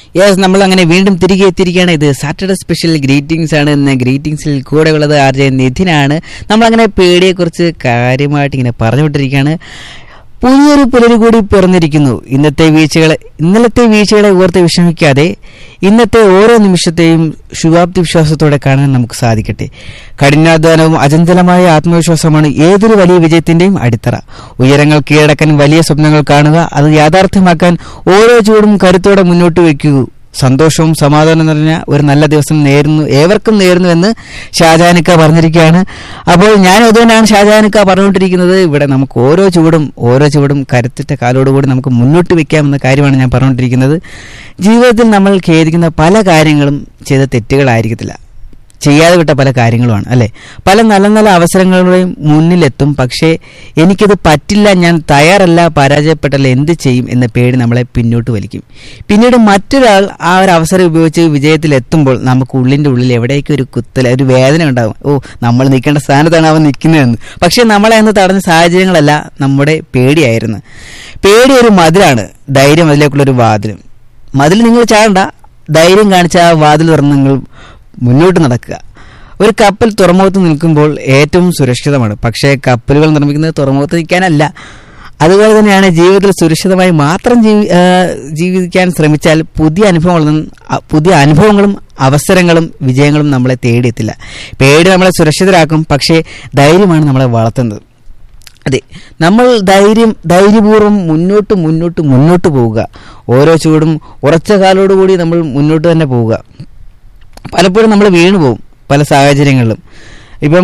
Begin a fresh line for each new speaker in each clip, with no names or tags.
Yes നമ്മൾ അങ്ങനെ വീണ്ടും തിരികെ എത്തിയിരിക്കുകയാണ് ഇത് സാറ്റർഡേ സ്പെഷ്യൽ ഗ്രീറ്റിംഗ്സ് ആണ് ഇന്ന് ഗ്രീറ്റിംഗ്സിൽ കൂടെ ഉള്ളത് ആർ ജെ നിധിനാണ് നമ്മളങ്ങനെ പേടിയെക്കുറിച്ച് കാര്യമായിട്ട് ഇങ്ങനെ പറഞ്ഞു വിട്ടിരിക്കുകയാണ് പുതിയൊരു പുലരി കൂടി പിറന്നിരിക്കുന്നു ഇന്നത്തെ വീഴ്ചകളെ ഇന്നലത്തെ വീഴ്ചകളെ ഓർത്ത് വിഷമിക്കാതെ ഇന്നത്തെ ഓരോ നിമിഷത്തെയും ശുഭാപ്തി വിശ്വാസത്തോടെ കാണാൻ നമുക്ക് സാധിക്കട്ടെ കഠിനാധ്വാനവും അചഞ്ചലമായ ആത്മവിശ്വാസമാണ് ഏതൊരു വലിയ വിജയത്തിന്റെയും അടിത്തറ ഉയരങ്ങൾ കീഴടക്കാൻ വലിയ സ്വപ്നങ്ങൾ കാണുക അത് യാഥാർത്ഥ്യമാക്കാൻ ഓരോ ചൂടും കരുത്തോടെ മുന്നോട്ട് വയ്ക്കൂ സന്തോഷവും സമാധാനം നിറഞ്ഞ ഒരു നല്ല ദിവസം നേരുന്നു ഏവർക്കും നേരുന്നു എന്ന് ഷാജാനിക്ക പറഞ്ഞിരിക്കുകയാണ് അപ്പോൾ ഞാൻ അതുകൊണ്ടാണ് ഷാജാനിക്ക പറഞ്ഞുകൊണ്ടിരിക്കുന്നത് ഇവിടെ നമുക്ക് ഓരോ ചുവടും ഓരോ ചുവടും കരുത്തിട്ട കാലോടുകൂടി നമുക്ക് മുന്നോട്ട് വെക്കാമെന്ന കാര്യമാണ് ഞാൻ പറഞ്ഞുകൊണ്ടിരിക്കുന്നത് ജീവിതത്തിൽ നമ്മൾ ഖേദിക്കുന്ന പല കാര്യങ്ങളും ചെയ്ത തെറ്റുകളായിരിക്കത്തില്ല ചെയ്യാതെ വിട്ട പല കാര്യങ്ങളുമാണ് അല്ലെ പല നല്ല നല്ല അവസരങ്ങളുടെയും മുന്നിലെത്തും പക്ഷേ എനിക്കത് പറ്റില്ല ഞാൻ തയ്യാറല്ല പരാജയപ്പെട്ടല്ല എന്ത് ചെയ്യും എന്ന പേടി നമ്മളെ പിന്നോട്ട് വലിക്കും പിന്നീട് മറ്റൊരാൾ ആ ഒരു അവസരം ഉപയോഗിച്ച് വിജയത്തിലെത്തുമ്പോൾ നമുക്ക് ഉള്ളിൻ്റെ ഉള്ളിൽ എവിടേക്ക് ഒരു കുത്തൽ ഒരു വേദന ഉണ്ടാകും ഓ നമ്മൾ നിൽക്കേണ്ട സ്ഥാനത്താണ് അവൻ നിൽക്കുന്നതെന്ന് പക്ഷേ നമ്മളെ അന്ന് തടഞ്ഞ സാഹചര്യങ്ങളല്ല നമ്മുടെ പേടിയായിരുന്നു പേടി ഒരു മതിലാണ് ധൈര്യം അതിലേക്കുള്ള ഒരു വാതിലും മതിൽ നിങ്ങൾ ചാടണ്ട ധൈര്യം കാണിച്ച ആ വാതിൽ തുറന്ന് നിങ്ങൾ മുന്നോട്ട് നടക്കുക ഒരു കപ്പൽ തുറമുഖത്ത് നിൽക്കുമ്പോൾ ഏറ്റവും സുരക്ഷിതമാണ് പക്ഷേ കപ്പലുകൾ നിർമ്മിക്കുന്നത് തുറമുഖത്ത് നിൽക്കാനല്ല അതുപോലെ തന്നെയാണ് ജീവിതത്തിൽ സുരക്ഷിതമായി മാത്രം ജീവി ആ, ജീവിക്കാൻ ശ്രമിച്ചാൽ പുതിയ അനുഭവങ്ങളും അ, പുതിയ അനുഭവങ്ങളും അവസരങ്ങളും വിജയങ്ങളും നമ്മളെ തേടിയെത്തില്ല പേടി നമ്മളെ സുരക്ഷിതരാക്കും പക്ഷേ ധൈര്യമാണ് നമ്മളെ വളർത്തുന്നത് അതെ നമ്മൾ ധൈര്യം ധൈര്യപൂർവ്വം മുന്നോട്ട് മുന്നോട്ട് മുന്നോട്ട് പോവുക ഓരോ ചൂടും ഉറച്ച കാലോടുകൂടി നമ്മൾ മുന്നോട്ട് തന്നെ പോവുക പലപ്പോഴും നമ്മൾ വീണു പോകും പല സാഹചര്യങ്ങളിലും ഇപ്പം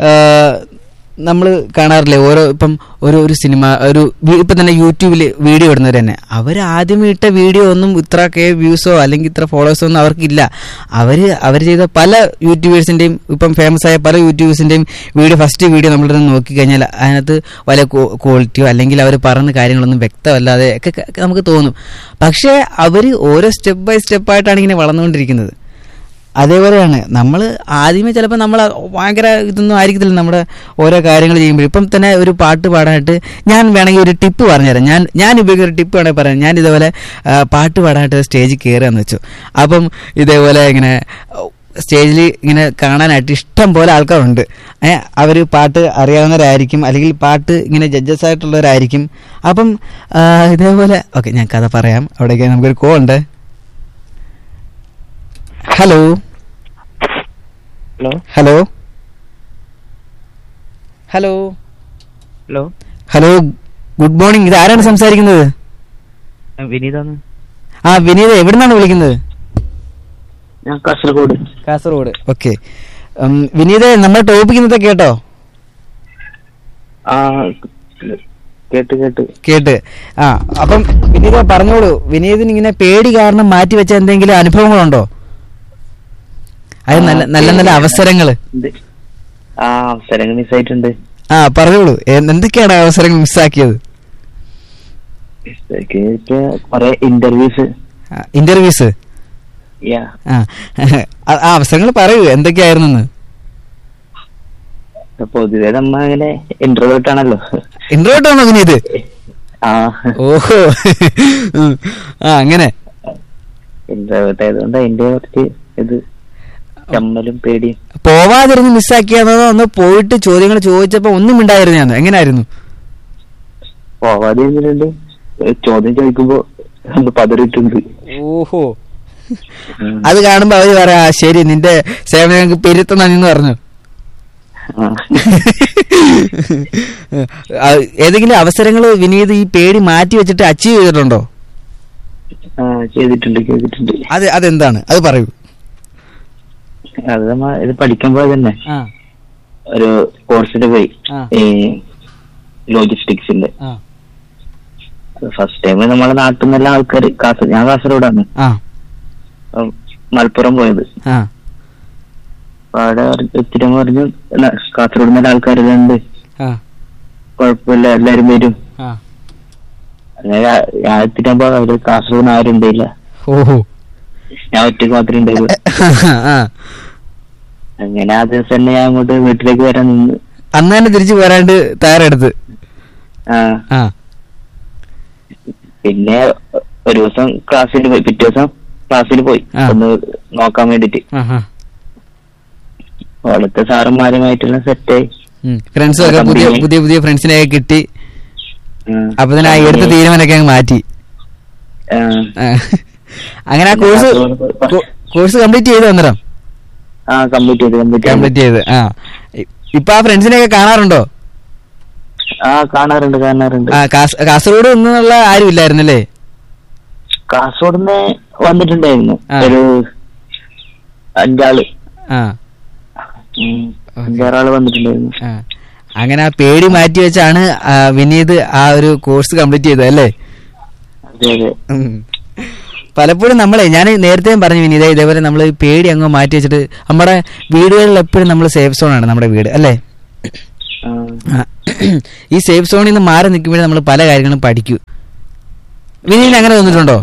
നമ്മൾ കാണാറില്ലേ ഓരോ ഇപ്പം ഒരു ഒരു സിനിമ ഒരു വി- ഇപ്പം തന്നെ യൂട്യൂബിൽ വീഡിയോ ഇടുന്നവർ തന്നെ അവർ ആദ്യം ഇട്ട വീഡിയോ ഒന്നും ഇത്ര കെ വ്യൂസോ അല്ലെങ്കിൽ ഇത്ര ഫോളോവേഴ്സോ ഒന്നും അവർക്കില്ല അവർ അവർ ചെയ്ത പല യൂട്യൂബേഴ്സിൻ്റെയും ഇപ്പം ഫേമസ് ആയ പല യൂട്യൂബേഴ്സിൻ്റെയും വീഡിയോ ഫസ്റ്റ് വീഡിയോ നമ്മളിരുന്ന് നോക്കിക്കഴിഞ്ഞാൽ അതിനകത്ത് വലിയ ക്വാളിറ്റിയോ അല്ലെങ്കിൽ അവർ പറയുന്ന കാര്യങ്ങളൊന്നും വ്യക്തമല്ലാതെ ഒക്കെ ക- നമുക്ക് തോന്നും പക്ഷേ അവർ ഓരോ സ്റ്റെപ്പ് ബൈ സ്റ്റെപ്പായിട്ടാണ് ഇങ്ങനെ വളർന്നുകൊണ്ടിരിക്കുന്നത് അതേപോലെയാണ് നമ്മൾ ആദ്യമേ ചിലപ്പോൾ നമ്മൾ ഭയങ്കര ഇതൊന്നും ആയിരിക്കത്തില്ല നമ്മുടെ ഓരോ കാര്യങ്ങൾ ചെയ്യുമ്പോൾ ഇപ്പം തന്നെ ഒരു പാട്ട് പാടാനായിട്ട് ഞാൻ വേണമെങ്കിൽ ഒരു ടിപ്പ് പറഞ്ഞുതരാം ഞാൻ ഞാൻ ഉപയോഗിക്കുന്ന ഒരു ടിപ്പ് വേണമെങ്കിൽ പറയാം ഞാൻ ഇതേപോലെ ആ, പാട്ട് പാടാനായിട്ട് സ്റ്റേജിൽ കയറുകയെന്ന് വെച്ചു അപ്പം ഇതേപോലെ ഇങ്ങനെ സ്റ്റേജിൽ ഇങ്ങനെ കാണാനായിട്ട് ഇഷ്ടം പോലെ ആൾക്കാരുണ്ട് ഏഹ് അവർ പാട്ട് അറിയാവുന്നവരായിരിക്കും അല്ലെങ്കിൽ പാട്ട് ഇങ്ങനെ ജഡ്ജസ് ആയിട്ടുള്ളവരായിരിക്കും അപ്പം ആ, ഇതേപോലെ ഓക്കെ ഞാൻ കഥ പറയാം അവിടേക്ക് നമുക്കൊരു കോൾ ഉണ്ട് hello
hello
hello hello
hello
hello good morning ഇത് ആരാണ് സംസാരിക്കുന്നത്
വിനീതാണ്
ആ വിനീത് എവിടെ നിന്നാണ് വിളിക്കുന്നത്
ഞാൻ കാസർഗോഡ്
കാസർഗോഡ് ഓക്കെ വിനീത് നമ്മുടെ ടോപ്പിക് ഇന്നത്തെ കേട്ടോ
ആ കേട്ട് കേട്ട്
കേട്ട് ആ അപ്പം വിനീത് പറഞ്ഞോളൂ വിനീതിന് ഇങ്ങനെ പേടി കാരണം മാറ്റി വെച്ച എന്തെങ്കിലും അനുഭവങ്ങളുണ്ടോ അത് നല്ല നല്ല നല്ല അവസരങ്ങള്
ഇത് ആ അവസരങ്ങൾ മിസ്സായിട്ടുണ്ട്
ആ പറഞ്ഞോളൂ എ- എന്തൊക്കെയാണ് അവസരങ്ങൾ മിസ്സാക്കിയത്
ഇപ്പൊ കൊറേ ഇന്റർവ്യൂസ്
ഇന്റർവ്യൂസ്
യാ
ആ ആ ആ അവസരങ്ങൾ പറയൂ എന്തൊക്കെയായിരുന്നു
പൊതുവെ നമ്മ അങ്ങനെ ഇന്റർവ്യൂട്ട് ആണല്ലോ
ഇന്റർവ്യൂട്ട് ആണോ വിനീത്
ആ
ഓഹോ ഉം. ആ അങ്ങനെ
ഇന്റർവ്യൂട്ട് ആയതുകൊണ്ട് അതിന്റെ കുറച്ച് ഇത് ചമ്മലും പേടിയും
പോവാതിരുന്ന് മിസ്സാക്കിയാണോ ഒന്ന് പോയിട്ട് ചോദ്യങ്ങൾ ചോദിച്ചപ്പോ ഒന്നും മിണ്ടായിരുന്നു എങ്ങനായിരുന്നു
പോവാതെ ഇരുന്നിട്ടുണ്ട് ചോദ്യം ചോദിക്കുമ്പോ ഒന്ന് പതറിയിട്ടുണ്ട്
ഓഹോ
ഉം.
അത് കാണുമ്പോ അവര് പറയാ "ആ, ശരി നിന്റെ സേവനം ഞങ്ങൾക്ക് പെരുത്ത നന്ദി പറഞ്ഞു
ആ.
ആ, ഏതെങ്കിലും അവസരങ്ങൾ വിനീത് ഈ പേടി മാറ്റി വെച്ചിട്ട് അച്ചീവ് ചെയ്തിട്ടുണ്ടോ
ആ ചെയ്തിട്ടുണ്ട് ചെയ്തിട്ടുണ്ട്
അത് അതെന്താണ് അത് പറയൂ
അത് നമ്മ ഇത് പഠിക്കുമ്പോ തന്നെ
ആ
ഒരു കോഴ്സിന് പോയി
ആ.
ഈ ലോജിസ്റ്റിക്സിന്റെ
ആ
ഫസ്റ്റ് ടൈം നമ്മളെ നാട്ടിൽ നിന്നുള്ള ആൾക്കാർ കാസർഗോഡ് ഞാൻ കാസർഗോഡാണ്
ആ
അപ്പം മലപ്പുറം പോയത്
ആ
അപ്പൊ അവിടെ ഒത്തിരി പറഞ്ഞു "ന- കാസർഗോഡ് നിന്നുള്ള ആൾക്കാരുണ്ട്
ആ
കുഴപ്പമില്ല എല്ലാരും വരും
ആ
അങ്ങനെ ഞാൻ- ഞാൻ എത്തിക്കുമ്പോ അവര് കാസർഗോഡ് ആരും ഉണ്ടായില്ല
ഓഹോ
ഞാൻ ഒറ്റയ്ക്ക് മാത്രമേ ഉണ്ടായുള്ളൂ
ആ
അങ്ങനെ ആ ദിവസം തന്നെ ഞാൻ അങ്ങോട്ട് വീട്ടിലേക്ക് വരാൻ നിന്ന്
അന്ന് തന്നെ തിരിച്ചു പോരാണ്ട് തയ്യാറെടുത്ത്
ആ
ആ
പിന്നെ ഒരു ദിവസം ക്ലാസ്സിൽ പോയി പിറ്റേ ദിവസം ക്ലാസ്സിൽ പോയി
ആ.
ഒന്ന് നോക്കാൻ വേണ്ടിട്ട്
ആഹാ
അവിടുത്തെ സാറന്മാരുമായിട്ടുള്ള സെറ്റായി
ഫ്രണ്ട്സും ഒക്കെ പുതിയ
കമ്പനി.
പുതിയ പുതിയ ഫ്രണ്ട്സിനെ ഒക്കെ കിട്ടി അപ്പൊ തന്നെ ആ എടുത്ത തീരുമാനമൊക്കെ അങ്ങ് മാറ്റി ആ. അങ്ങനെ ആ കോഴ്സ് കോഴ്സ് കംപ്ലീറ്റ് ചെയ്തു അന്നേരം
ആ കംപ്ലീറ്റ് ചെയ്ത് കംപ്ലീറ്റ്
കംപ്ലീറ്റ് ചെയ്ത് ആ ഇ- ഇപ്പൊ ആ ഫ്രണ്ട്സിനെ ഒക്കെ കാണാറുണ്ടോ
ആ കാണാറുണ്ട് കാണാറുണ്ട്
ആ കാസ്- കാസർഗോഡ് നിന്നുള്ള ആരും ഇല്ലായിരുന്നല്ലേ
കാസർഗോഡ് നിന്ന് വന്നിട്ടുണ്ടായിരുന്നു
ആ.
ഒരു അഞ്ചാള്
ആ
ഉം.
ഓക്കേ.
അഞ്ചാറാള് വന്നിട്ടുണ്ടായിരുന്നു
ആ. അങ്ങനെ ആ പേടി മാറ്റി വെച്ചാണ് ആ, വിനീത് ആ ഒരു കോഴ്സ് കംപ്ലീറ്റ് ചെയ്തത് അല്ലേ
അതെ അതെ
ഉം. പലപ്പോഴും നമ്മളെ ഞാൻ നേരത്തെയും പറഞ്ഞു വിനീത ഇതേപോലെ നമ്മൾ പേടി അങ്ങ് മാറ്റി വെച്ചിട്ട് നമ്മുടെ വീടുകളിൽ എപ്പോഴും നമ്മൾ സേഫ് സോൺ ആണ് നമ്മുടെ വീട് അല്ലേ
ആ.
ആ. ഈ സേഫ് സോണിൽ നിന്ന് മാറി നിൽക്കുമ്പോഴേ നമ്മൾ പല കാര്യങ്ങളും പഠിക്കൂ വിനീതിന് അങ്ങനെ തോന്നിയിട്ടുണ്ടോ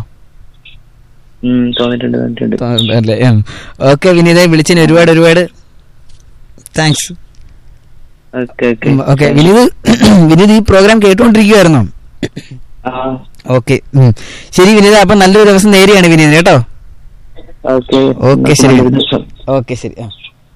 ഉം, തോന്നിട്ടുണ്ട് തോന്നിട്ടുണ്ട്
തോന്നുന്നുണ്ട് അല്ലേ ഓക്കെ വിനീതെ വിളിച്ചതിന് ഒരുപാട് ഒരുപാട് thanks
okay okay
okay Vineeth Vineeth ഈ പ്രോഗ്രാം കേട്ടുകൊണ്ടിരിക്കുവായിരുന്നോ
ആ
ഓക്കെ ശരി വിനീത അപ്പൊ നല്ലൊരു ദിവസം നേരെയാണ് വിനീത് കേട്ടോ
ഓക്കെ
ഓക്കെ ശരി
നല്ലൊരു ദിവസം.
ഓക്കെ ശരി ആ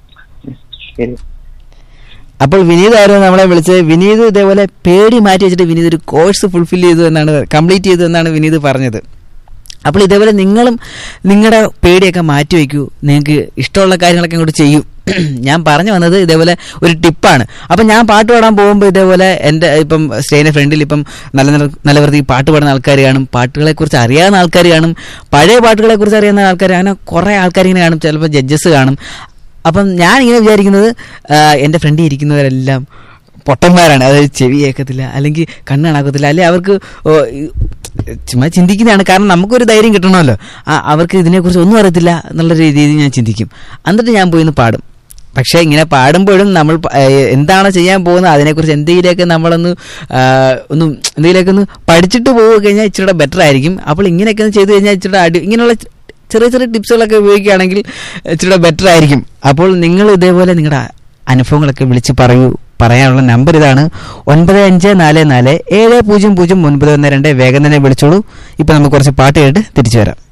ശരി
അപ്പോൾ വിനീത് ആയിരുന്നു നമ്മളെ വിളിച്ചത് വിനീത് ഇതേപോലെ പേടി മാറ്റി വെച്ചിട്ട് വിനീത് ഒരു കോഴ്സ് ഫുൾഫിൽ ചെയ്തു എന്നാണ് കംപ്ലീറ്റ് ചെയ്തു എന്നാണ് വിനീത് പറഞ്ഞത് അപ്പോൾ ഇതേപോലെ നിങ്ങളും നിങ്ങളുടെ പേടിയൊക്കെ മാറ്റി വയ്ക്കൂ നിങ്ങൾക്ക് ഇഷ്ടമുള്ള കാര്യങ്ങളൊക്കെ ഇങ്ങോട്ട് ചെയ്യൂ ഞാൻ പറഞ്ഞു വന്നത് ഇതേപോലെ ഒരു ടിപ്പാണ് അപ്പം ഞാൻ പാട്ട് പാടാൻ പോകുമ്പോൾ ഇതേപോലെ എൻ്റെ ഇപ്പം സ്റ്റേജിൻ്റെ ഫ്രണ്ടിൽ ഇപ്പം നല്ല നല്ല നല്ല വൃത്തി പാട്ട് പാടുന്ന ആൾക്കാർ കാണും പാട്ടുകളെക്കുറിച്ച് അറിയാവുന്ന ആൾക്കാർ കാണും പഴയ പാട്ടുകളെക്കുറിച്ച് അറിയാവുന്ന ആൾക്കാർ അങ്ങനെ കുറേ ആൾക്കാർ ഇങ്ങനെ കാണും ചിലപ്പോൾ ജഡ്ജസ് കാണും അപ്പം ഞാൻ ഇങ്ങനെ വിചാരിക്കുന്നത് ആ, എൻ്റെ ഫ്രണ്ടിൽ ഇരിക്കുന്നവരെല്ലാം പൊട്ടന്മാരാണ് അതായത് ചെവി കേൾക്കത്തില്ല അല്ലെങ്കിൽ കണ്ണ് കാണാക്കത്തില്ല അല്ലെങ്കിൽ അവർക്ക് ഓ, ഈ ചുമ്മാ ചിന്തിക്കുന്നതാണ് കാരണം നമുക്കൊരു ധൈര്യം കിട്ടണമല്ലോ ആ അവർക്ക് ഇതിനെക്കുറിച്ച് ഒന്നും അറിയത്തില്ല എന്നുള്ള രീതിയിൽ ഞാൻ ചിന്തിക്കും എന്നിട്ട് ഞാൻ പോയി ഒന്ന് പാടും പക്ഷേ ഇങ്ങനെ പാടുമ്പോഴും നമ്മൾ പ- ഏഹ് എന്താണോ ചെയ്യാൻ പോകുന്നത് അതിനെക്കുറിച്ച് എന്തെങ്കിലുമൊക്കെ നമ്മളൊന്ന് ആ, ഒന്ന് എന്തെങ്കിലുമൊക്കെ ഒന്ന് പഠിച്ചിട്ട് പോവുക കഴിഞ്ഞാൽ ഇച്ചിരി ബെറ്റർ ആയിരിക്കും അപ്പോൾ ഇങ്ങനെയൊക്കെ ഒന്ന് ചെയ്തു കഴിഞ്ഞാൽ ഇച്ചിരി അടി ഇങ്ങനെയുള്ള ചെറിയ ചെറിയ ടിപ്സുകളൊക്കെ ഉപയോഗിക്കുകയാണെങ്കിൽ ഇച്ചിരി ബെറ്റർ ആയിരിക്കും അപ്പോൾ നിങ്ങൾ ഇതേപോലെ നിങ്ങളുടെ അനുഭവങ്ങളൊക്കെ വിളിച്ച് പറയൂ പറയാനുള്ള നമ്പർ ഇതാണ് ഒൻപത് അഞ്ച് നാല് നാല് ഏഴ് പൂജ്യം പൂജ്യം ഒൻപത് ഒന്ന് രണ്ട് വേഗം തന്നെ വിളിച്ചോളൂ ഇപ്പം നമുക്ക് കുറച്ച് പാട്ട് കേട്ട് തിരിച്ചു വരാം